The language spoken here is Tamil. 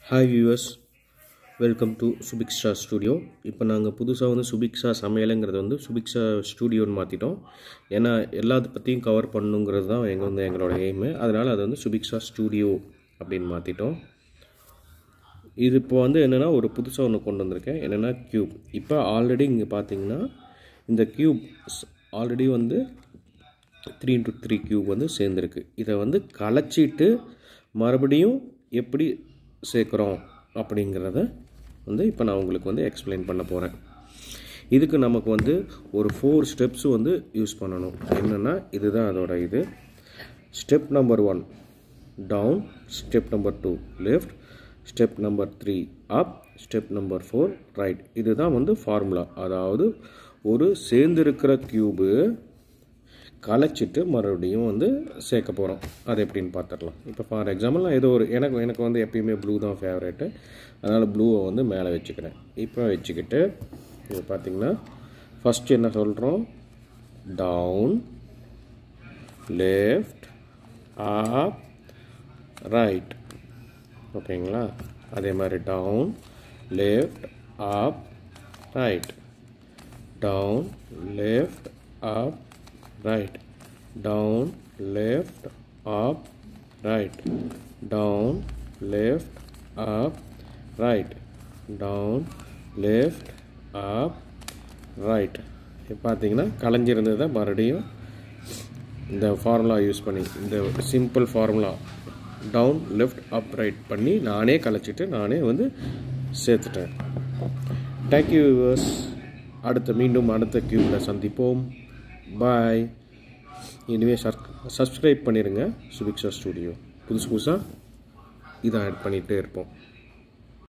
hi viewers welcome to Subiksha studio இப்போ நாங்கள் புதுசாக வந்து சுபிக்ஷா சமையலுங்கிறது வந்து சுபிக்ஷா ஸ்டூடியோன்னு மாற்றிட்டோம் ஏன்னா எல்லாத்த பற்றியும் கவர் பண்ணணுங்கிறது தான் எங்கள் வந்து எங்களோட எய்மு அதனால் அது வந்து சுபிக்ஷா ஸ்டூடியோ அப்படின்னு மாற்றிட்டோம் இது இப்போ வந்து என்னென்னா ஒரு புதுசாக ஒன்று கொண்டு வந்திருக்கேன் என்னென்னா க்யூப் இப்போ ஆல்ரெடி இங்கே பார்த்தீங்கன்னா இந்த க்யூப் ஆல்ரெடி வந்து த்ரீ இன்ட்டு த்ரீ க்யூப் வந்து சேர்ந்துருக்கு இதை வந்து கலைச்சிட்டு மறுபடியும் எப்படி சேர்க்குறோம் அப்படிங்கிறத வந்து இப்போ நான் உங்களுக்கு வந்து எக்ஸ்பிளைன் பண்ண போகிறேன் இதுக்கு நமக்கு வந்து ஒரு ஃபோர் ஸ்டெப்ஸ் வந்து யூஸ் பண்ணணும் என்னென்னா இதுதான் அதோட இது step number one down step number two left step number three up step number four right இதுதான் வந்து ஃபார்முலா அதாவது ஒரு சேர்ந்திருக்கிற க்யூபு கலைச்சிட்டு மறுபடியும் வந்து சேர்க்க போகிறோம் அது எப்படின்னு பார்த்துடலாம் இப்போ ஃபார் எக்ஸாம்பிள் நான் ஏதோ ஒரு எனக்கு எனக்கு வந்து எப்பயுமே ப்ளூ தான் ஃபேவரேட்டு அதனால் ப்ளூவை வந்து மேலே வச்சுக்கிறேன் இப்போ வச்சுக்கிட்டு இது பார்த்திங்கன்னா ஃபஸ்ட்டு என்ன சொல்கிறோம் டவுன் லெஃப்ட் அப் ரைட் ஓகேங்களா அதே மாதிரி down left up right down left up right down left up right down left up right down left up right இப்போ பார்த்தீங்கன்னா கலைஞ்சிருந்ததை மறுபடியும் இந்த ஃபார்முலா யூஸ் பண்ணி இந்த simple formula down left up right பண்ணி நானே கலைச்சிட்டு நானே வந்து சேர்த்துட்டேன் தேங்க்யூ வியூவர்ஸ் அடுத்த மீண்டும் அடுத்த க்யூவில் சந்திப்போம் பாய் இனிமேல் சர் சப்ஸ்கிரைப் பண்ணிடுங்க சுபிக்ஷா ஸ்டூடியோ புதுசு புதுசாக இதை ஆட் பண்ணிகிட்டே இருப்போம்